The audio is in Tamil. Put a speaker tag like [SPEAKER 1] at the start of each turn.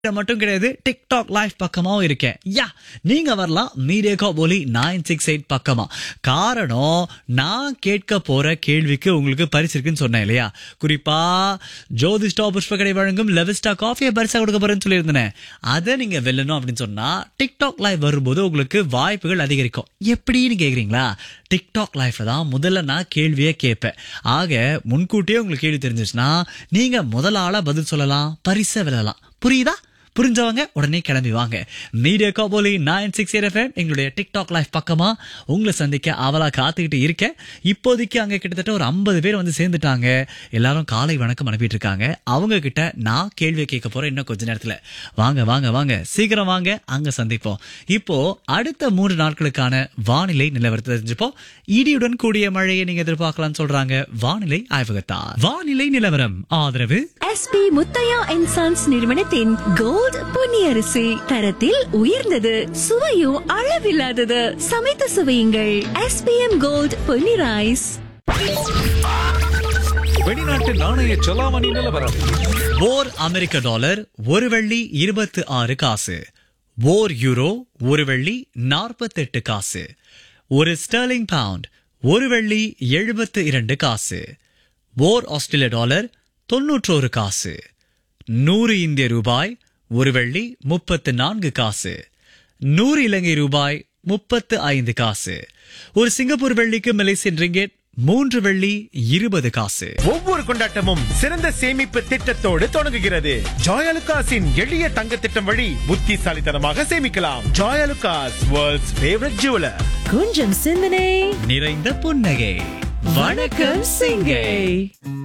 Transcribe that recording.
[SPEAKER 1] இது மட்டும் கிடையாது டிக்டாக் லைவ் பக்கமாவும் இருக்கேன் யா நீங்க வரலாம் மீடியா போலி நைன் சிக்ஸ் எயிட் பக்கமா காரணம் நான் கேட்க போற கேள்விக்கு உங்களுக்கு பரிசு இருக்குன்னு சொன்னேன் இல்லையா குறிப்பா ஜோதிஷ்டா புஷ்பகடை வழங்கும் லெவிஸ்டா காஃபியை பரிசா கொடுக்க போறேன்னு சொல்லியிருந்தேன் அதை நீங்க வெல்லணும் அப்படின்னு சொன்னா டிக்டாக் லைவ் வரும்போது உங்களுக்கு வாய்ப்புகள் அதிகரிக்கும் எப்படின்னு கேக்குறீங்களா டிக்டாக் லைஃப்ல தான் முதல்ல நான் கேள்வியே கேட்பேன் ஆக முன்கூட்டியே உங்களுக்கு கேள்வி தெரிஞ்சிச்சுன்னா நீங்க முதல் ஆளா பதில் சொல்லலாம் பரிசை வெல்லலாம் புரியுதா புரிஞ்சவங்க உடனே கிளம்பி வாங்க மீடியா காபோலி நைன் சிக்ஸ் எஃப்எம் எங்களுடைய டிக்டாக் லைஃப் பக்கமா உங்களை சந்திக்க அவலா காத்துக்கிட்டு இருக்கேன் இப்போதைக்கு அங்க கிட்டத்தட்ட ஒரு ஐம்பது பேர் வந்து சேர்ந்துட்டாங்க எல்லாரும் காலை வணக்கம் அனுப்பிட்டு இருக்காங்க அவங்க கிட்ட நான் கேள்வியை கேட்க போறேன் இன்னும் கொஞ்ச நேரத்துல வாங்க வாங்க வாங்க சீக்கிரம் வாங்க அங்க சந்திப்போம் இப்போ அடுத்த மூன்று நாட்களுக்கான வானிலை நிலவரத்தை தெரிஞ்சுப்போம் இடியுடன் கூடிய மழையை நீங்க எதிர்பார்க்கலாம்னு சொல்றாங்க வானிலை ஆய்வகத்தா வானிலை நிலவரம் ஆதரவு
[SPEAKER 2] எஸ்பி முத்தையா அண்ட் சன்ஸ் நிறுவனத்தின் கோல்ட் பொன்னியரிசி தரத்தில் உயர்ந்தது சுவையும் அளவில்லாதது சமைத்து சுவையுங்கள் எஸ்பிஎம் கோல்ட் பொன்னி ரைஸ்
[SPEAKER 3] வெளிநாட்டு நாணய செலாவணி நிலவரம்
[SPEAKER 1] ஓர் அமெரிக்க டாலர் ஒரு வெள்ளி இருபத்து ஆறு காசு ஓர் யூரோ ஒரு வெள்ளி நாற்பத்தெட்டு காசு ஒரு ஸ்டெர்லிங் பவுண்ட் ஒரு வெள்ளி எழுபத்து இரண்டு காசு ஓர் ஆஸ்திரேலிய டாலர் தொன்னூற்றோரு காசு நூறு இந்திய ரூபாய் ஒரு வெள்ளி முப்பத்து நான்கு காசு நூறு இலங்கை ரூபாய் முப்பத்து ஐந்து காசு ஒரு சிங்கப்பூர் வெள்ளிக்கு மலேசியன் ரிங்கெட் மூன்று வெள்ளி இருபது காசு
[SPEAKER 4] ஒவ்வொரு கொண்டாட்டமும் சிறந்த சேமிப்பு திட்டத்தோடு தொடங்குகிறது ஜாயலுகாஸின் எளிய தங்க திட்டம் வழி புத்திசாலித்தனமாக சேமிக்கலாம் ஜாயலுகாஸ் வேர்ல்ட்ஸ் ஃபேவரட் ஜுவலர்
[SPEAKER 2] கொஞ்சம் சிந்தனை
[SPEAKER 1] நிறைந்த புன்னகை வணக்கம் சிங்கை